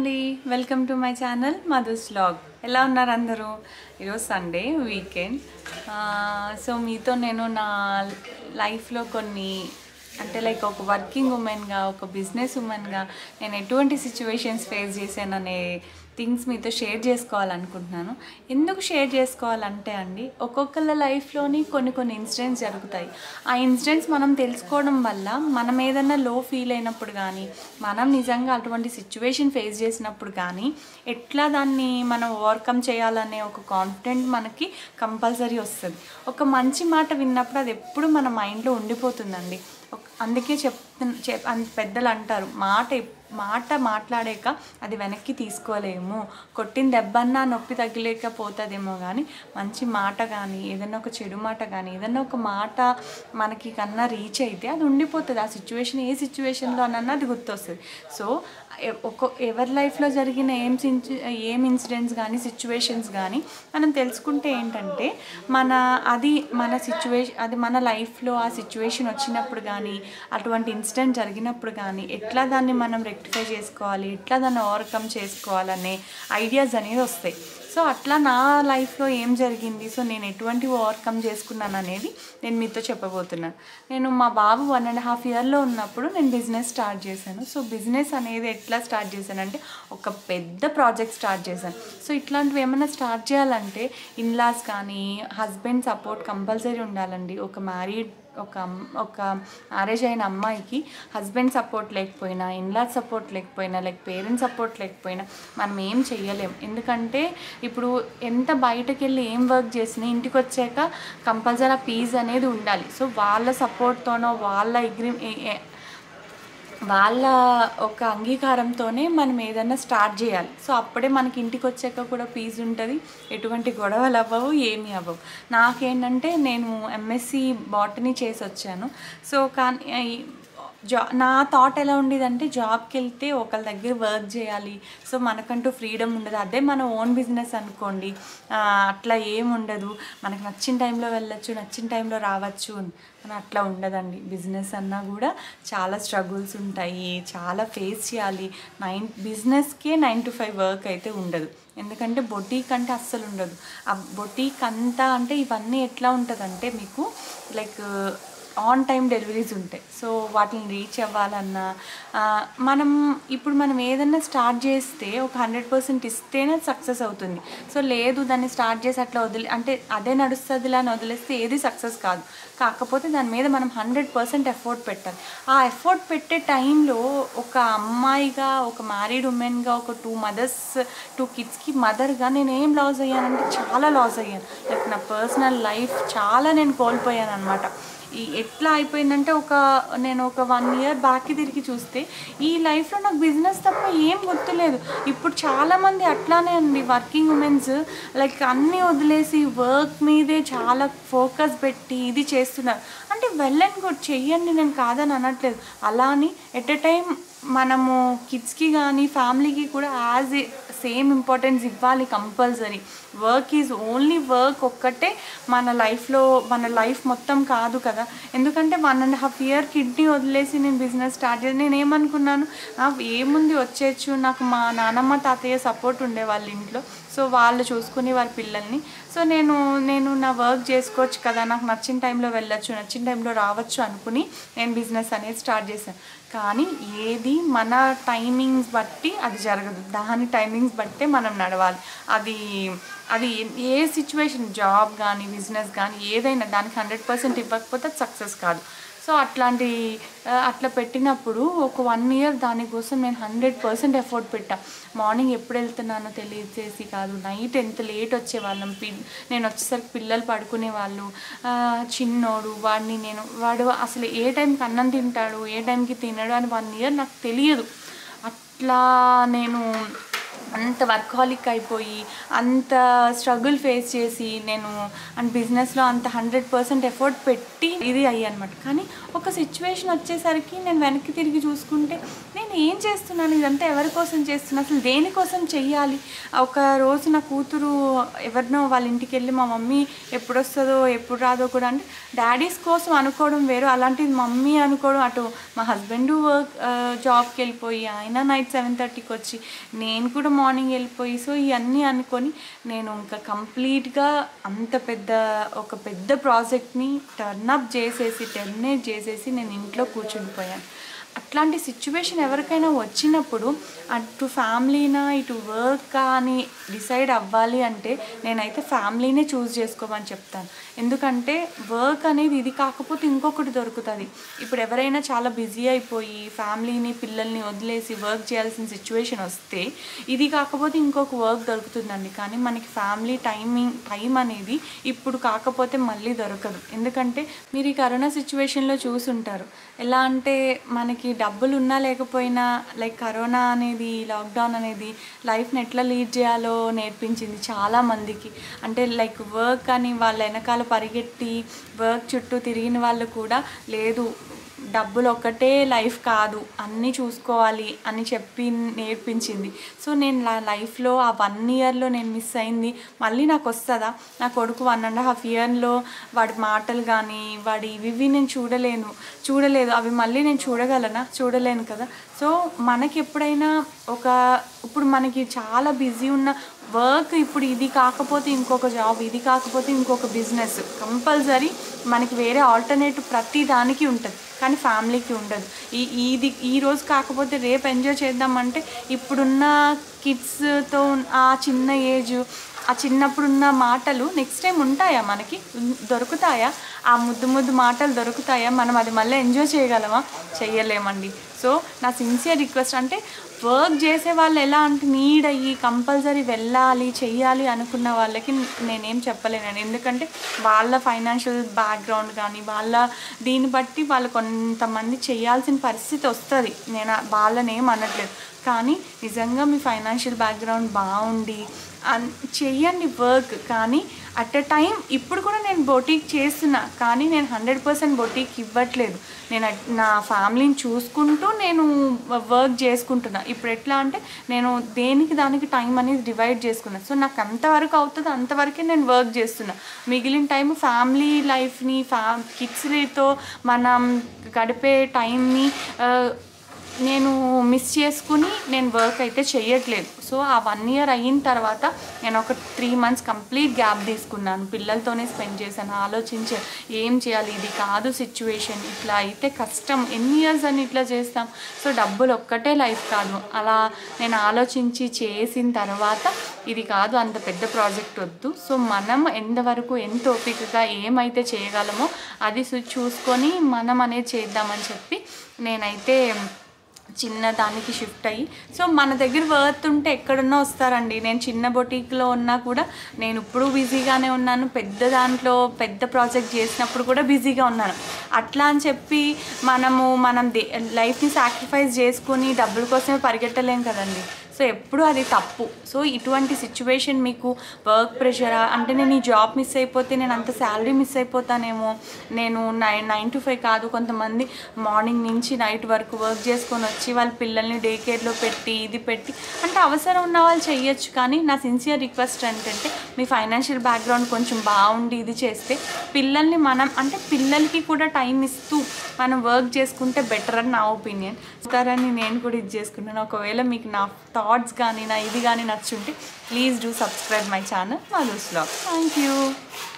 అండి welcome to my channel Madhu's vlog ఎలా ఉన్నారు అందరూ ఈరోజు సండే వీకెండ్ సో మీతో నేను నా లైఫ్లో కొన్ని అంటే లైక్ ఒక వర్కింగ్ ఉమెన్గా ఒక బిజినెస్ ఉమెన్గా నేను ఎటువంటి సిచ్యువేషన్స్ ఫేస్ చేశాననే థింగ్స్ మీతో షేర్ చేసుకోవాలనుకుంటున్నాను ఎందుకు షేర్ చేసుకోవాలంటే అండి ఒక్కొక్కళ్ళ లైఫ్లోని కొన్ని కొన్ని ఇన్సిడెంట్స్ జరుగుతాయి ఆ ఇన్సిడెంట్స్ మనం తెలుసుకోవడం వల్ల మనం ఏదైనా లో ఫీల్ అయినప్పుడు కానీ మనం నిజంగా అటువంటి సిచ్యువేషన్ ఫేస్ చేసినప్పుడు కానీ ఎట్లా దాన్ని మనం ఓవర్కమ్ చేయాలనే ఒక కాన్ఫిడెంట్ మనకి కంపల్సరీ వస్తుంది ఒక మంచి మాట విన్నప్పుడు అది ఎప్పుడు మన మైండ్లో ఉండిపోతుందండి ఒక- అందుకే చెప్తు చెప్ అన్- పెద్దలు అంటారు మాట ఎప్- మాట మాట్లాడాక అది వెనక్కి తీసుకోలేము కొట్టిన దెబ్బన్నా నొప్పి తగిలేకపోతుందేమో కానీ మంచి మాట కానీ ఏదైనా ఒక చెడు మాట కానీ ఏదైనా ఒక మాట మనకి కన్నా రీచ్ అయితే అది ఉండిపోతుంది ఆ సిచ్యువేషన్ ఏ సిచ్యువేషన్లో అన్నా అది గుర్తొస్తుంది సో ఎ- ఒక్కో ఎవరి లైఫ్లో జరిగిన ఏం సిన్సి ఏం ఇన్సిడెంట్స్ కానీ సిచ్యువేషన్స్ కానీ మనం తెలుసుకుంటే ఏంటంటే మన అది మన సిచ్యువేషన్ అది మన లైఫ్లో ఆ సిచ్యువేషన్ వచ్చినప్పుడు కానీ అటువంటి ఇన్సిడెంట్ జరిగినప్పుడు కానీ ఎట్లా దాన్ని మనం రెక్టిఫై చేసుకోవాలి ఎట్లా దాన్ని ఓవర్కమ్ చేసుకోవాలనే ఐడియాస్ అనేది వస్తాయి సో అట్లా నా లైఫ్లో ఏం జరిగింది సో నేను ఎటువంటి ఓవర్కమ్ చేసుకున్నాను అనేది నేను మీతో చెప్పబోతున్నాను నేను మా బాబు వన్ అండ్ హాఫ్ ఇయర్లో ఉన్నప్పుడు నేను బిజినెస్ స్టార్ట్ చేశాను సో బిజినెస్ అనేది ఎట్లా స్టార్ట్ చేశానంటే ఒక పెద్ద ప్రాజెక్ట్ స్టార్ట్ చేశాను సో ఇట్లాంటివి ఏమైనా స్టార్ట్ చేయాలంటే ఇన్లాస్ కానీ హస్బెండ్ సపోర్ట్ కంపల్సరీ ఉండాలండి ఒక మ్యారీడ్ ఒక అమ్- ఒక మ్యారేజ్ అయిన అమ్మాయికి హస్బెండ్ సపోర్ట్ లేకపోయినా ఇన్లాస్ సపోర్ట్ లేకపోయినా లైక్ పేరెంట్స్ సపోర్ట్ లేకపోయినా మనం ఏం చెయ్యలేం ఎందుకంటే ఇప్పుడు ఎంత బయటకు వెళ్ళి ఏం వర్క్ చేసినా ఇంటికి వచ్చాక కంపల్సరీ ఆ పీస్ అనేది ఉండాలి సో వాళ్ళ సపోర్ట్తోనో వాళ్ళ అగ్రి వాళ్ళ ఒక అంగీకారంతోనే మనం ఏదన్నా స్టార్ట్ చేయాలి సో అప్పుడే మనకి ఇంటికి వచ్చాక కూడా పీస్ ఉంటుంది ఎటువంటి గొడవలు అవ్వవు ఏమీ అవ్వవు నాకేంటంటే నేను ఎంఎస్సి బాటనీ చేసి వచ్చాను సో కానీ జా నా థాట్ ఎలా ఉండేదంటే జాబ్కి వెళ్తే ఒకళ్ళ దగ్గర వర్క్ చేయాలి సో మనకంటూ ఫ్రీడమ్ ఉండదు అదే మన ఓన్ బిజినెస్ అనుకోండి ఆ, అట్లా ఏం ఉండదు మనకు నచ్చిన టైంలో వెళ్ళొచ్చు నచ్చిన టైంలో రావచ్చు అని అట్లా ఉండదండి బిజినెస్ అన్నా కూడా చాలా స్ట్రగుల్స్ ఉంటాయి చాలా ఫేస్ చేయాలి నైన్ బిజినెస్కే నైన్ టు ఫైవ్ వర్క్ అయితే ఉండదు ఎందుకంటే బొటీక్ అంటే అస్సలు ఉండదు ఆ బొటీక్ అంతా అంటే ఇవన్నీ ఎట్లా ఉంటుందంటే మీకు లైక్ ఆన్ టైం డెలివరీస్ ఉంటాయి సో వాటిని రీచ్ అవ్వాలన్నా ఆ, మనం ఇప్పుడు మనం ఏదన్నా స్టార్ట్ చేస్తే ఒక హండ్రెడ్ పర్సెంట్ ఇస్తేనే సక్సెస్ అవుతుంది సో లేదు దాన్ని స్టార్ట్ చేసి అట్లా వదిలి అంటే అదే నడుస్తుందిలా అని వదిలేస్తే ఏది సక్సెస్ కాదు కాకపోతే దాని మీద మనం హండ్రెడ్ పర్సెంట్ ఎఫర్ట్ పెట్టాలి ఆ ఎఫర్ట్ పెట్టే టైంలో ఒక అమ్మాయిగా ఒక మ్యారీడ్ ఉమెన్గా ఒక టూ మదర్స్ టూ కిడ్స్కి మదర్గా నేను ఏం లాస్ అయ్యానంటే చాలా లాస్ అయ్యాను లైక్ నా పర్సనల్ లైఫ్ చాలా నేను కోల్పోయాను అనమాట ఈ ఎట్లా అయిపోయిందంటే ఒక నేను ఒక వన్ ఇయర్ బ్యాక్కి తిరిగి చూస్తే ఈ లైఫ్లో నాకు బిజినెస్ తప్ప ఏం గుర్తులేదు ఇప్పుడు చాలామంది అట్లానే అండి వర్కింగ్ ఉమెన్స్ లైక్ అన్నీ వదిలేసి వర్క్ మీదే చాలా ఫోకస్ పెట్టి ఇది చేస్తున్నారు అంటే వెళ్ళండి కూడా చెయ్యండి నేను కాదని అనట్లేదు అలా అని ఎట్ ఎ టైం మనము కిడ్స్కి కానీ ఫ్యామిలీకి కూడా యాజ్ ఏ సేమ్ ఇంపార్టెన్స్ ఇవ్వాలి compulsory work is only work ఒక్కటే మన లైఫ్లో మన లైఫ్ మొత్తం కాదు కదా ఎందుకంటే వన్ అండ్ హాఫ్ ఇయర్ కిడ్నీ వదిలేసి నేను బిజినెస్ స్టార్ట్ చేసి నేను ఏమనుకున్నాను ఆ, ఏముంది వచ్చేయచ్చు నాకు మా నానమ్మ తాతయ్య సపోర్ట్ ఉండే వాళ్ళ ఇంట్లో సో వాళ్ళు చూసుకుని వారి పిల్లల్ని సో నేను నేను నా వర్క్ చేసుకోవచ్చు కదా నాకు నచ్చిన టైంలో వెళ్ళొచ్చు నచ్చిన టైంలో రావచ్చు అనుకుని నేను బిజినెస్ అనేది స్టార్ట్ చేశాను కానీ ఏది మన టైమింగ్స్ బట్టి అది జరగదు దాని టైమింగ్స్ బట్టే మనం నడవాలి అది అది ఏ సిచ్యువేషన్ జాబ్ కానీ బిజినెస్ కానీ ఏదైనా దానికి హండ్రెడ్ పర్సెంట్ ఇవ్వకపోతే అది సక్సెస్ కాదు సో అట్లాంటి ఆ, అట్లా పెట్టినప్పుడు ఒక వన్ ఇయర్ దానికోసం నేను హండ్రెడ్ పర్సెంట్ ఎఫర్ట్ పెట్టా మార్నింగ్ ఎప్పుడు వెళ్తున్నానో తెలియచేసి కాదు నైట్ ఎంత లేట్ వచ్చేవాళ్ళం పి నేను వచ్చేసరికి పిల్లలు పడుకునే వాళ్ళు ఆ, చిన్నోడు వాడిని నేను వాడు అసలు ఏ టైంకి అన్నం తింటాడు ఏ టైంకి తినడు అని వన్ ఇయర్ నాకు తెలియదు అట్లా నేను అంత వర్కాలిక్ అయిపోయి అంత స్ట్రగుల్ ఫేస్ చేసి నేను అండ్ బిజినెస్లో అంత హండ్రెడ్ పర్సెంట్ ఎఫర్ట్ పెట్టి ఇది అయ్యి అనమాట కానీ ఒక సిచ్యువేషన్ వచ్చేసరికి నేను వెనక్కి తిరిగి చూసుకుంటే నేను నేను ఏం చేస్తున్నాను ఇదంతా ఎవరి కోసం చేస్తున్నా అసలు దేనికోసం చెయ్యాలి ఒక రోజు నా కూతురు ఎవరినో వాళ్ళ ఇంటికి వెళ్ళి మా మమ్మీ ఎప్పుడు వస్తుందో ఎప్పుడు రాదో కూడా అంటే డాడీస్ కోసం అనుకోవడం వేరు అలాంటిది మమ్మీ అనుకోవడం అటు మా హస్బెండ్ వర్క్ జాబ్కి వెళ్ళిపోయి ఆయన నైట్ సెవెన్ థర్టీకి వచ్చి నేను కూడా మార్నింగ్ వెళ్ళిపోయి సో ఇవన్నీ అనుకొని నేను ఇంకా కంప్లీట్గా అంత పెద్ద ఒక పెద్ద ప్రాజెక్ట్ని టర్న్ అప్ చేసేసి టెర్మినేట్ చేసేసి నేను ఇంట్లో కూర్చుండిపోయాను అట్లాంటి సిచ్యువేషన్ ఎవరికైనా వచ్చినప్పుడు అటు ఫ్యామిలీనా ఇటు వర్క్ అని డిసైడ్ అవ్వాలి అంటే నేనైతే ఫ్యామిలీనే చూస్ చేసుకోమని చెప్తాను ఎందుకంటే వర్క్ అనేది ఇది కాకపోతే ఇంకొకటి దొరుకుతుంది ఇప్పుడు ఎవరైనా చాలా బిజీ అయిపోయి ఫ్యామిలీని పిల్లల్ని వదిలేసి వర్క్ చేయాల్సిన సిచ్యువేషన్ వస్తే ఇది కాకపోతే ఇంకొక వర్క్ దొరుకుతుందండి కానీ మనకి ఫ్యామిలీ టైమింగ్ టైం అనేది ఇప్పుడు కాకపోతే మళ్ళీ దొరకదు ఎందుకంటే మీరు ఈ కరోనా సిచ్యువేషన్లో చూసుంటారు ఎలా అంటే మనకి డబ్బులు ఉన్నా లేకపోయినా లైక్ కరోనా అనేది లాక్డౌన్ అనేది లైఫ్ని ఎట్లా లీడ్ చేయాలో నేర్పించింది చాలా మందికి అంటే లైక్ వర్క్ అని వాళ్ళ వెనకాల పరిగెట్టి వర్క్ చుట్టూ తిరిగిన వాళ్ళు కూడా లేదు డబ్బులు ఒక్కటే లైఫ్ కాదు అన్నీ చూసుకోవాలి అని చెప్పి నేర్పించింది సో నేను నా లైఫ్లో ఆ వన్ ఇయర్లో నేను మిస్ అయింది మళ్ళీ నాకు వస్తుందా నా కొడుకు వన్ అండ్ హాఫ్ ఇయర్లో వాడి మాటలు కానీ వాడి ఇవి ఇవి నేను చూడలేను చూడలేదు అవి మళ్ళీ నేను చూడగలనా చూడలేను కదా సో మనకి ఎప్పుడైనా ఒక ఇప్పుడు మనకి చాలా బిజీ ఉన్న వర్క్ ఇప్పుడు ఇది కాకపోతే ఇంకొక జాబ్ ఇది కాకపోతే ఇంకొక బిజినెస్ కంపల్సరీ మనకి వేరే ఆల్టర్నేటివ్ ప్రతి దానికి ఉంటుంది కానీ ఫ్యామిలీకి ఉండదు ఈ ఇది ఈ రోజు కాకపోతే రేపు ఎంజాయ్ చేద్దామంటే ఇప్పుడున్న కిడ్స్తో ఆ చిన్న ఏజ్ ఆ చిన్నప్పుడున్న మాటలు నెక్స్ట్ టైం ఉంటాయా మనకి ఉన్- దొరుకుతాయా ఆ ముద్దు ముద్దు మాటలు దొరుకుతాయా మనం అది మళ్ళీ ఎంజాయ్ చేయగలమా చెయ్యలేమండి సో నా సిన్సియర్ రిక్వెస్ట్ అంటే వర్క్ చేసే వాళ్ళు ఎలా అంటే నీడ్ అయ్యి కంపల్సరీ వెళ్ళాలి చెయ్యాలి అనుకున్న వాళ్ళకి నేనేం చెప్పలేనండి ఎందుకంటే వాళ్ళ ఫైనాన్షియల్ బ్యాక్గ్రౌండ్ కానీ వాళ్ళ దీన్ని బట్టి వాళ్ళు కొంతమంది చేయాల్సిన పరిస్థితి వస్తుంది నేను వాళ్ళని ఏం అనట్లేదు కానీ నిజంగా మీ ఫైనాన్షియల్ బ్యాక్గ్రౌండ్ బాగుండి అన్ చెయ్యండి వర్క్ కానీ అట్ ఎ టైం ఇప్పుడు కూడా నేను బొటీక్ చేస్తున్నా కానీ నేను హండ్రెడ్ పర్సెంట్ బొటీక్ ఇవ్వట్లేదు నేను అట్- నా ఫ్యామిలీని చూసుకుంటూ నేను వర్క్ చేసుకుంటున్నా ఇప్పుడు ఎట్లా అంటే నేను దేనికి దానికి టైం అనేది డివైడ్ చేసుకున్నా సో నాకు ఎంతవరకు అవుతుందో అంతవరకే నేను వర్క్ చేస్తున్నా మిగిలిన టైం ఫ్యామిలీ లైఫ్ని ఫ్యా కిడ్స్తో మనం గడిపే టైంని నేను మిస్ చేసుకుని నేను వర్క్ అయితే చేయట్లేదు సో ఆ వన్ ఇయర్ అయిన తర్వాత నేను ఒక త్రీ మంత్స్ కంప్లీట్ గ్యాప్ తీసుకున్నాను పిల్లలతోనే స్పెండ్ చేశాను ఆలోచించే ఏం చేయాలి ఇది కాదు సిచ్యువేషన్ ఇట్లా అయితే కష్టం ఎన్ని ఇయర్స్ అని ఇట్లా చేస్తాం సో డబ్బులు ఒక్కటే లైఫ్ కాదు అలా నేను ఆలోచించి చేసిన తర్వాత ఇది కాదు అంత పెద్ద ప్రాజెక్ట్ వద్దు సో మనం ఎంతవరకు ఎంత ఓపికగా ఏమైతే చేయగలమో అది సు- చూసుకొని మనం అనేది చేద్దామని చెప్పి నేనైతే చిన్న దానికి షిఫ్ట్ అయ్యి సో మన దగ్గర వర్త్ ఉంటే ఎక్కడున్నా వస్తారండి నేను చిన్న బొటీక్లో ఉన్నా కూడా నేను ఇప్పుడు బిజీగానే ఉన్నాను పెద్ద దాంట్లో పెద్ద ప్రాజెక్ట్ చేసినప్పుడు కూడా బిజీగా ఉన్నాను అట్లా అని చెప్పి మనము మనం దే లైఫ్ని సాక్రిఫైస్ చేసుకుని డబ్బుల కోసమే పరిగెట్టలేం కదండి సో ఎప్పుడు అది తప్పు సో ఇటువంటి సిచ్యువేషన్ మీకు వర్క్ ప్రెషరా అంటే నేను ఈ జాబ్ మిస్ అయిపోతే నేను అంత శాలరీ మిస్ అయిపోతానేమో నేను నైన్ నైన్ టు ఫైవ్ కాదు కొంతమంది మార్నింగ్ నుంచి నైట్ వరకు వర్క్ చేసుకొని వచ్చి వాళ్ళ పిల్లల్ని డే కేర్లో పెట్టి ఇది పెట్టి అంటే అవసరం ఉన్న వాళ్ళు చెయ్యొచ్చు కానీ నా సిన్సియర్ రిక్వెస్ట్ ఏంటంటే మీ ఫైనాన్షియల్ బ్యాక్గ్రౌండ్ కొంచెం బాగుండి ఇది చేస్తే పిల్లల్ని మనం అంటే పిల్లలకి కూడా టైం ఇస్తూ మనం వర్క్ చేసుకుంటే బెటర్ అని నా ఒపీనియన్ ఇస్తారని నేను కూడా ఇది చేసుకున్నాను ఒకవేళ మీకు నా థాట్స్ కానీ నా ఇది కానీ నచ్చుంటే please do subscribe my channel మా దోస్ బ్లాగ్ థ్యాంక్ యూ